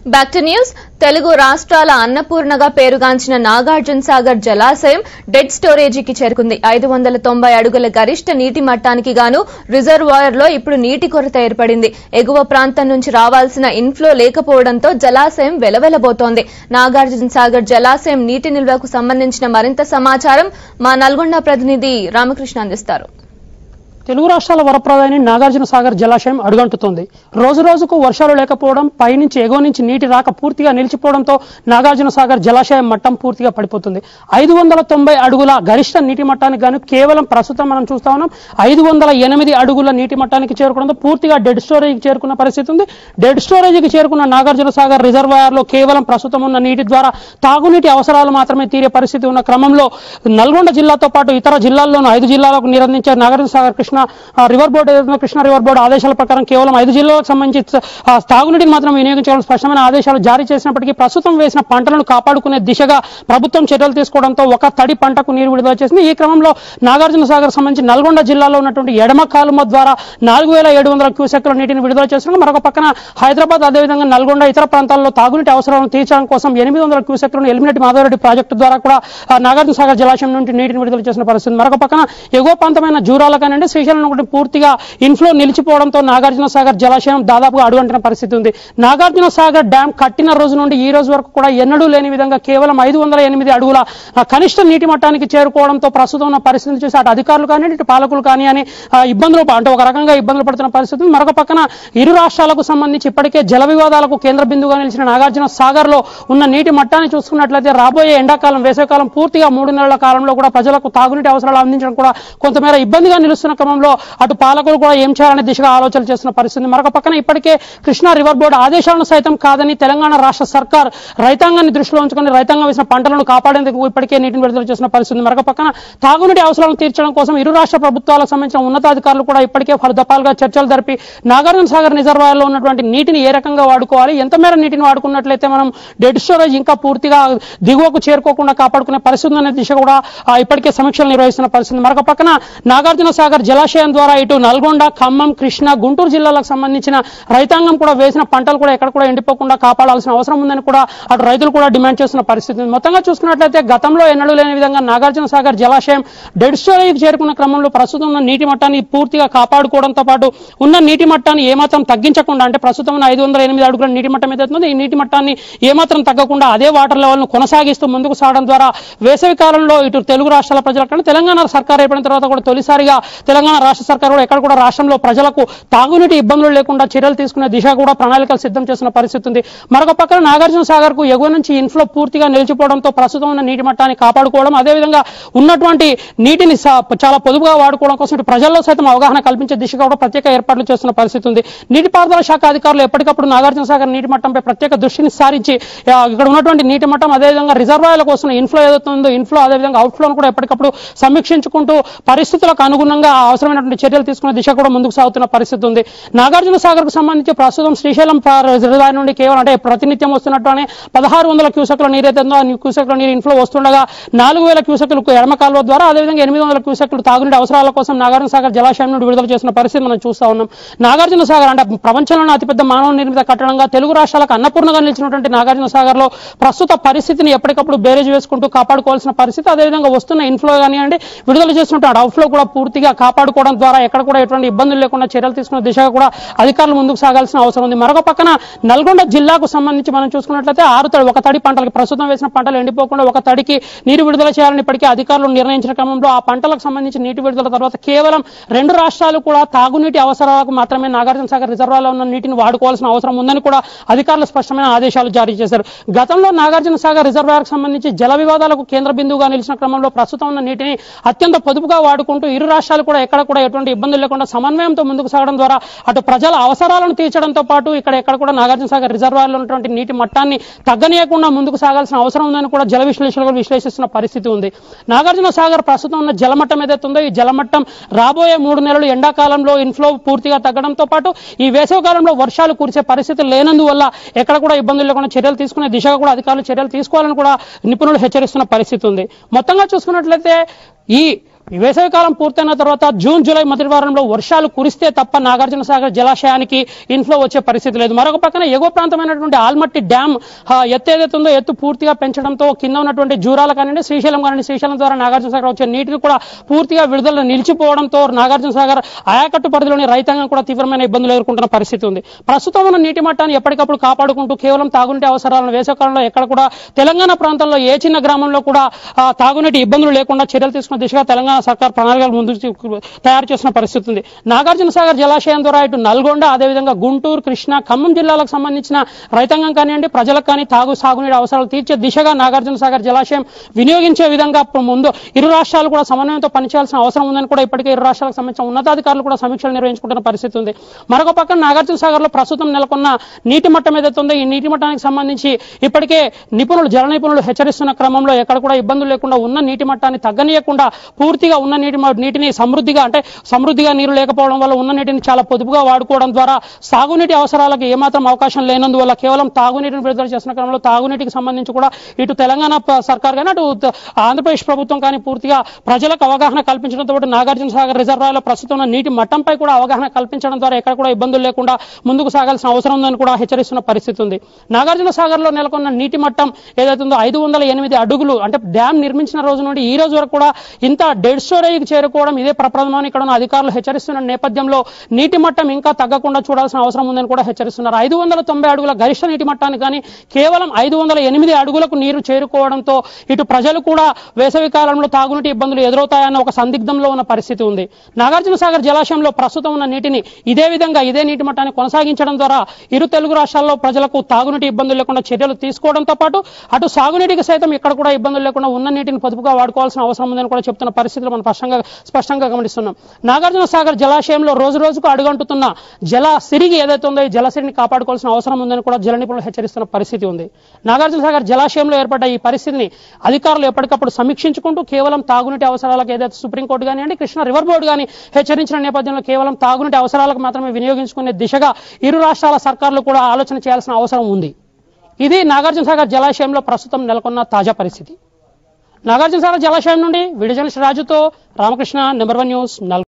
Back to news Telugu రాష్ట్రాల అన్నపూర్ణగా పేరుగాంచిన నాగార్జున సాగర్ జలాశయం డెడ్ స్టోరేజీకి చేరుకుంది ఐదు వందల తొంభై అడుగుల గరిష్ట నీటి మట్టానికి గాను రిజర్వాయర్ లో ఇప్పుడు నీటి కొరత ఏర్పడింది ఎగువ ప్రాంతం నుంచి రావాల్సిన ఇన్ఫ్లో లేకపోవడంతో జలాశయం వెలవెలబోతోంది నాగార్జున సాగర్ జలాశయం నీటి నిల్వకు సంబంధించిన మరింత సమాచారం మా నల్గొండ ప్రతినిధి రామకృష్ణ అందిస్తారు తెలుగు రాష్ట్రాల వరప్రదాయని నాగార్జున సాగర్ జలాశయం అడుగంటుతోంది రోజు రోజుకు వర్షాలు లేకపోవడం పైనుంచి ఎగువ నుంచి నీటి రాక పూర్తిగా నిలిచిపోవడంతో నాగార్జున సాగర్ జలాశయం మట్టం పూర్తిగా పడిపోతుంది ఐదు వందల తొంభై అడుగుల గరిష్ట నీటి మట్టానికి గాను కేవలం ప్రస్తుతం మనం చూస్తా ఉన్నాం ఐదు వందల ఎనిమిది అడుగుల నీటి మట్టానికి చేరుకోవడంతో పూర్తిగా డెడ్ స్టోరేజ్కి చేరుకున్న పరిస్థితి ఉంది డెడ్ స్టోరేజ్కి చేరుకున్న నాగార్జున సాగర్ రిజర్వాయర్ లో కేవలం ప్రస్తుతం ఉన్న నీటి ద్వారా తాగునీటి అవసరాలు మాత్రమే తీరే పరిస్థితి ఉన్న క్రమంలో నల్గొండ జిల్లాతో పాటు ఇతర జిల్లాల్లోనూ ఐదు జిల్లాలకు నిరందించే నాగార్జున సాగర్ కృష్ణ ఆ, రివర్ బోర్డు ఏదైతే కృష్ణ రివర్ బోర్డు ఆదేశాల ప్రకారం కేవలం ఐదు జిల్లాలకు సంబంధించి ఆ, తాగునీటిని మాత్రం వినియోగించాలని స్పష్టమైన ఆదేశాలు జారీ చేసినప్పటికీ ప్రస్తుతం వేసిన పంటలను కాపాడుకునే దిశగా ప్రభుత్వం చర్యలు తీసుకోవడంతో ఒక తడి పంటకు నీరు విడుదల చేసింది ఈ క్రమంలో నాగార్జున సాగర్ సంబంధించి నల్గొండ జిల్లాలో ఉన్నటువంటి ఎడమ కాలుమ ద్వారా నాలుగు వేల ఏడు వందల క్యూసెక్ల నీటిని విడుదల చేస్తున్నారు మరొక పక్కన హైదరాబాద్ అదేవిధంగా నల్గొండ ఇతర ప్రాంతాల్లో తాగునీటి అవసరాలను తీర్చడం కోసం ఎనిమిది వందల క్యూసెక్లను ఎలిమినేట్ మాధవరెడ్డి ప్రాజెక్టు ద్వారా కూడా ఆ, నాగార్జున సాగర్ జలాశయం నుండి నీటిని విడుదల చేసిన పరిస్థితి మరొక పక్కన ఎగువ ప్రాంతమైన జూరాల కానివ్వండి శ్రీశైలం ఒకటి పూర్తిగా ఇన్ఫ్లో నిలిచిపోవడంతో నాగార్జున సాగర్ జలాశయం దాదాపుగా అడుగంటిన పరిస్థితి ఉంది నాగార్జున సాగర్ డ్యాం కట్టిన రోజు నుండి ఈ రోజు వరకు కూడా ఎన్నడూ లేని విధంగా కేవలం ఐదు వందల ఎనిమిది అడుగుల ఆ, కనిష్ట నీటి మట్టానికి చేరుకోవడంతో ప్రస్తుతం ఉన్న పరిస్థితిని చూసి అటు అధికారులు కానీ ఇటు పాలకులు కానీ అని ఆ, ఇబ్బందులు ప- అంటే ఒక రకంగా ఇబ్బందులు పడుతున్న పరిస్థితి ఉంది. మరొక పక్కన ఇరు రాష్ట్రాలకు సంబంధించి ఇప్పటికే జల వివాదాలకు కేంద్ర బిందువుగా నిలిచిన నాగార్జున సాగర్ లో ఉన్న నీటి మట్టాన్ని చూసుకున్నట్లయితే రాబోయే ఎండాకాలం వేసవికాలం పూర్తిగా మూడు నెలల కాలంలో కూడా ప్రజలకు తాగునీటి అవసరాలు అందించడం కూడా కొంతమేర ఇబ్బందిగా నిలుస్తున్న క్రమంలో అటు పాలకులు కూడా ఏం చేయాలనే దిశగా ఆలోచనలు చేస్తున్న పరిస్థితి మరొక పక్కన ఇప్పటికే కృష్ణా రివర్ బోర్డు ఆదేశాలను సైతం కాదని తెలంగాణ రాష్ట్ర సర్కార్ రైతాంగాన్ని దృష్టిలో ఉంచుకొని రైతాంగం వేసిన పంటలను కాపాడేందుకు ఇప్పటికే నీటిని విడుదల చేసిన పరిస్థితి మరొక పక్కన తాగునీటి అవసరాలను తీర్చడం కోసం ఇరు రాష్ట్ర ప్రభుత్వాలకు సంబంధించిన ఉన్నతాధికారులు కూడా ఇప్పటికే పలు దఫాలుగా చర్చలు జరిపి నాగార్జున సాగర్ రిజర్వాయర్ లో ఉన్నటువంటి నీటిని ఏ రకంగా వాడుకోవాలి ఎంత మేర నీటిని వాడుకున్నట్లయితే మనం డెడ్ స్టోరేజ్ ఇంకా పూర్తిగా దిగువకు చేరుకోకుండా కాపాడుకునే పరిస్థితి అనే దిశ కూడా ఆ, ఇప్పటికే సమీక్షలు నిర్వహిస్తున్న పరిస్థితి మరొక పక్కన నాగార్జున సాగర్ జలాశయం ద్వారా ఇటు నల్గొండ ఖమ్మం కృష్ణ గుంటూరు జిల్లాలకు సంబంధించిన రైతాంగం కూడా వేసిన పంటలు కూడా ఎక్కడ కూడా ఎండిపోకుండా కాపాడాల్సిన అవసరం ఉందని కూడా అటు రైతులు కూడా డిమాండ్ చేస్తున్న పరిస్థితి ఉంది. మొత్తంగా చూసుకున్నట్లయితే గతంలో ఎన్నడూ లేని విధంగా నాగార్జున సాగర్ జలాశయం డెడ్ స్టోరేజ్ చేరుకున్న క్రమంలో ప్రస్తుతం ఉన్న నీటి మట్టాన్ని పూర్తిగా కాపాడుకోవడంతో పాటు ఉన్న నీటి మట్టాన్ని ఏమాత్రం తగ్గించకుండా అంటే ప్రస్తుతం ఉన్న ఐదు వందల ఎనిమిది అడుగుల నీటి మట్టం ఏదైతే ఉందో ఈ నీటి మట్టాన్ని ఏమాత్రం తగ్గకుండా అదే వాటర్ లెవెల్ ను కొనసాగిస్తూ ముందుకు సాగడం ద్వారా వేసవి కాలంలో ఇటు తెలుగు రాష్ట్రాల ప్రజల కన్నా తెలంగాణ సర్కార్ ఏర్పడిన తర్వాత కూడా తొలిసారిగా తెలంగాణ రాష్ట్ర సర్కార్ కూడా ఎక్కడ కూడా రాష్ట్రంలో ప్రజలకు తాగునీటి ఇబ్బందులు లేకుండా చర్యలు తీసుకునే దిశ కూడా ప్రణాళికలు సిద్ధం చేస్తున్న పరిస్థితి ఉంది మరొక పక్కన నాగార్జున సాగర్ కు ఎగువ నుంచి ఇన్ఫ్లో పూర్తిగా నిలిచిపోవడంతో ప్రస్తుతం ఉన్న నీటి మట్టాన్ని కాపాడుకోవడం అదేవిధంగా ఉన్నటువంటి నీటిని స- చాలా పొదుపుగా వాడుకోవడం కోసం ఇటు ప్రజల్లో సైతం అవగాహన కల్పించే దిశగా కూడా ప్రత్యేక ఏర్పాట్లు చేస్తున్న పరిస్థితి ఉంది నీటిపారుదల శాఖ అధికారులు ఎప్పటికప్పుడు నాగార్జున సాగర్ నీటి మట్టంపై ప్రత్యేక దృష్టిని సారించి ఆ, ఇక్కడ ఉన్నటువంటి నీటి మట్టం అదేవిధంగా రిజర్వాయర్లకు వస్తున్న ఇన్ఫ్లో ఏదైతే ఉందో ఇన్ఫ్లో అదేవిధంగా అవుట్ఫ్లోను కూడా ఎప్పటికప్పుడు సమీక్షించుకుంటూ పరిస్థితులకు అనుగుణంగా అవసరమైనటువంటి చర్యలు తీసుకునే దిశ కూడా ముందుకు సాగుతున్న పరిస్థితి ఉంది నాగార్జున సాగర్ కు సంబంధించి ప్రస్తుతం శ్రీశైలం ప్ర- రిజర్వాయర్ నుండి కేవలం అంటే ప్రతినిత్యం వస్తున్నట్టునే పదహారు వందల క్యూసెక్ల నీరు అయితే ఉందో ఆ క్యూసెక్ల నీరు ఇన్ఫ్లో వస్తుండగా నాలుగు వేల క్యూసెక్లు ఎడమ కాలువ ద్వారా అదేవిధంగా ఎనిమిది వందల క్యూసెక్లు తాగునీటి అవసరాల కోసం నాగార్జున సాగర్ జలాశయం నుండి విడుదల చేసిన పరిస్థితి మనం చూస్తా ఉన్నాం నాగార్జున సాగర్ అంటే ప్రపంచంలోనే అతిపెద్ద మానవ నిర్మిత కట్టడంగా తెలుగు రాష్ట్రాలకు అన్నపూర్ణగా నిలిచినటువంటి నాగార్జున సాగర్ లో ప్రస్తుత పరిస్థితిని ఎప్పటికప్పుడు బేరేజ్ వేసుకుంటూ కాపాడుకోవాల్సిన పరిస్థితి అదేవిధంగా వస్తున్న ఇన్ఫ్లో కానివ్వండి విడుదల చేస్తున్నటువంటి అవుట్ఫ్లో కూడా పూర్తిగా కాపాడుకోవడం ద్వారా ఎక్కడ కూడా ఎటువంటి ఇబ్బందులు లేకుండా చర్యలు తీసుకునే దిశగా కూడా అధికారులు ముందుకు సాగాల్సిన అవసరం ఉంది మరొక పక్కన నల్గొండ జిల్లాకు సంబంధించి మనం చూసుకున్నట్లయితే ఆరు తడి ఒక తడి పంటలకి ప్రస్తుతం వేసిన పంటలు ఎండిపోకుండా ఒక తడికి నీరు విడుదల చేయాలని ఇప్పటికీ అధికారులు నిర్ణయించిన క్రమంలో ఆ పంటలకు సంబంధించి నీటి విడుదల తర్వాత కేవలం రెండు రాష్ట్రాలు కూడా తాగునీటి అవసరాలకు మాత్రమే నాగార్జున సాగర్ రిజర్వాయర్లో ఉన్న నీటిని వాడుకోవాల్సిన అవసరం ఉందని కూడా అధికారులు స్పష్టమైన ఆదేశాలు జారీ చేశారు గతంలో నాగార్జున సాగర్ రిజర్వాయర్కు సంబంధించి జల వివాదాలకు కేంద్ర బిందువుగా నిలిచిన క్రమంలో ప్రస్తుతం ఉన్న నీటిని అత్యంత పొదుపుగా వాడుకుంటూ ఇరు రాష్ట్రాలు కూడా ఎక్కడ కూడా ఎటువంటి ఇబ్బందులు లేకుండా సమన్వయంతో ముందుకు సాగడం ద్వారా అటు ప్రజల అవసరాలను తీర్చడంతో పాటు ఇక్కడ ఎక్కడ కూడా నాగార్జున సాగర్ రిజర్వాయర్లో ఉన్నటువంటి నీటి మట్టాన్ని తగ్గనీయకుండా ముందుకు సాగాల్సిన అవసరం ఉందని కూడా జల విశ్లేషకులు విశ్లేషిస్తున్న పరిస్థితి ఉంది నాగార్జున సాగర్ ప్రస్తుతం ఉన్న జలమట్టం ఏదైతే ఉందో ఈ జలమట్టం రాబోయే మూడు నెలలు ఎండాకాలంలో ఇన్ఫ్లో పూర్తిగా తగ్గడంతో పాటు ఈ వేసవి కాలంలో వర్షాలు కురిసే పరిస్థితి లేనందువల్ల ఎక్కడ కూడా ఇబ్బందులు లేకుండా చర్యలు తీసుకునే దిశగా కూడా అధికారులు చర్యలు తీసుకోవాలని కూడా నిపుణులు హెచ్చరిస్తున్న పరిస్థితి ఉంది మొత్తంగా చూసుకున్నట్లయితే ఈ ఈ వేసవికాలం పూర్తయిన తర్వాత జూన్ జూలై మొదటి వారంలో వర్షాలు కురిస్తే తప్ప నాగార్జున సాగర్ జలాశయానికి ఇన్ఫ్లో వచ్చే పరిస్థితి లేదు మరొక పక్కన ఎగువ ప్రాంతమైనటువంటి ఆల్మట్టి డ్యామ్ ఆ, ఎత్తు ఏదైతే ఉందో ఎత్తు పూర్తిగా పెంచడంతో కింద ఉన్నటువంటి జూరాల కానివ్వండి శ్రీశైలం కానివ్వండి శ్రీశైలం ద్వారా నాగార్జున సాగర్ వచ్చే నీటిని కూడా పూర్తిగా విడుదల నిలిచిపోవడంతో నాగార్జున సాగర్ ఆయకట్టు పరిధిలోని రైతాంగం కూడా తీవ్రమైన ఇబ్బందులు ఎదుర్కొంటున్న పరిస్థితి ఉంది ప్రస్తుతం ఉన్న నీటి మట్టాన్ని ఎప్పటికప్పుడు కాపాడుకుంటూ కేవలం తాగునీటి అవసరాలను వేసవకాలంలో ఎక్కడ కూడా తెలంగాణ ప్రాంతంలో ఏ చిన్న గ్రామంలో కూడా ఆ, తాగునీటి ఇబ్బందులు లేకుండా చర్యలు తీసుకున్న దిశగా తెలంగాణ సర్కార్ ప్రణాళికలు ముందు తయారు చేసిన పరిస్థితి ఉంది నాగార్జున సాగర్ జలాశయం ద్వారా ఇటు నల్గొండ అదేవిధంగా గుంటూరు కృష్ణా ఖమ్మం జిల్లాలకు సంబంధించిన రైతాంగం కానివ్వండి ప్రజలకు కానీ తాగు సాగునీటి అవసరాలు తీర్చే దిశగా నాగార్జున సాగర్ జలాశయం వినియోగించే విధంగా ఇప్పుడు ముందు ఇరు రాష్ట్రాలు కూడా సమన్వయంతో పనిచేయాల్సిన అవసరం ఉందని కూడా ఇప్పటికే ఇరు రాష్ట్రాలకు సంబంధించిన ఉన్నతాధికారులు కూడా సమీక్షలు నిర్వహించుకుంటున్న పరిస్థితి ఉంది మరొక పక్కన నాగార్జున సాగర్ లో ప్రస్తుతం నెలకొన్న నీటి మట్టం ఏదైతే ఉందో ఈ నీటి మట్టానికి సంబంధించి ఇప్పటికే నిపుణులు జల నిపుణులు హెచ్చరిస్తున్న క్రమంలో ఎక్కడ కూడా ఇబ్బందులు లేకుండా ఉన్న నీటి మట్టాన్ని తగ్గనీయకుండా పూర్తిగా ఉన్న నీటి మ- నీటిని సమృద్ధిగా అంటే సమృద్ధిగా నీరు లేకపోవడం వల్ల ఉన్న నీటిని చాలా పొదుపుగా వాడుకోవడం ద్వారా సాగునీటి అవసరాలకు ఏమాత్రం అవకాశం లేనందువల్ల కేవలం తాగునీటిని విడుదల చేసిన క్రమంలో తాగునీటికి సంబంధించి కూడా ఇటు తెలంగాణ ప- సర్కార్ కానీ అటు త- ఆంధ్రప్రదేశ్ ప్రభుత్వం కానీ పూర్తిగా ప్రజలకు అవగాహన కల్పించడంతో పాటు నాగార్జున సాగర్ రిజర్వాయర్లో ప్రస్తుతం ఉన్న నీటి మట్టంపై కూడా అవగాహన కల్పించడం ద్వారా ఎక్కడ కూడా ఇబ్బందులు లేకుండా ముందుకు సాగాల్సిన అవసరం ఉందని కూడా హెచ్చరిస్తున్న పరిస్థితి ఉంది నాగార్జున సాగర్ లో నెలకొన్న నీటి మట్టం ఏదైతే ఉందో ఐదు వందల ఎనిమిది అడుగులు అంటే డ్యామ్ నిర్మించిన రోజు నుండి ఈ రోజు వరకు కూడా ఇంత డెడ్ స్టోరేజ్ చేరుకోవడం ఇదే ప్రప్రథమని ఇక్కడ ఉన్న అధికారులు హెచ్చరిస్తున్న నేపథ్యంలో నీటి మట్టం ఇంకా తగ్గకుండా చూడాల్సిన అవసరం ఉందని కూడా హెచ్చరిస్తున్నారు ఐదు వందల తొంభై అడుగుల గరిష్ట నీటి మట్టానికి కానీ కేవలం ఐదు వందల ఎనిమిది అడుగులకు నీరు చేరుకోవడంతో ఇటు ప్రజలు కూడా వేసవి కాలంలో తాగునీటి ఇబ్బందులు ఎదురవుతాయన్న ఒక సందిగ్ధంలో ఉన్న పరిస్థితి ఉంది నాగార్జున సాగర్ జలాశయంలో ప్రస్తుతం ఉన్న నీటిని ఇదే విధంగా ఇదే నీటి మట్టాన్ని కొనసాగించడం ద్వారా ఇరు తెలుగు రాష్ట్రాల్లో ప్రజలకు తాగునీటి ఇబ్బందులు లేకుండా చర్యలు తీసుకోవడంతో పాటు అటు సాగునీటికి సైతం ఇక్కడ కూడా ఇబ్బందులు లేకుండా ఉన్న నీటిని పొదుపుగా వాడుకోవాల్సిన అవసరం ఉందని కూడా చెప్తున్న పరిస్థితులు మనం స్పష్టంగా స్పష్టంగా గమనిస్తున్నాం నాగార్జున సాగర్ జలాశయంలో రోజు రోజుకు అడుగంటుతున్న జల సిరిగి ఏదైతే ఉందో ఈ జలసిరిని కాపాడుకోవాల్సిన అవసరం ఉందని కూడా జల నిపుణులు హెచ్చరిస్తున్న పరిస్థితి ఉంది నాగార్జున సాగర్ జలాశయంలో ఏర్పడ్డ ఈ పరిస్థితిని అధికారులు ఎప్పటికప్పుడు సమీక్షించుకుంటూ కేవలం తాగునీటి అవసరాలకు ఏదైతే సుప్రీంకోర్టు కానివ్వండి కృష్ణా రివర్ బోర్డు కానీ హెచ్చరించిన నేపథ్యంలో కేవలం తాగునీటి అవసరాలకు మాత్రమే వినియోగించుకునే దిశగా ఇరు రాష్ట్రాల సర్కార్లు కూడా ఆలోచన చేయాల్సిన అవసరం ఉంది ఇది నాగార్జున సాగర్ జలాశయంలో ప్రస్తుతం నెలకొన్న తాజా పరిస్థితి నాగార్జున సాగర్ జలాశయం నుండి విడిజన రాజుతో Ramakrishna number one news Nalgonda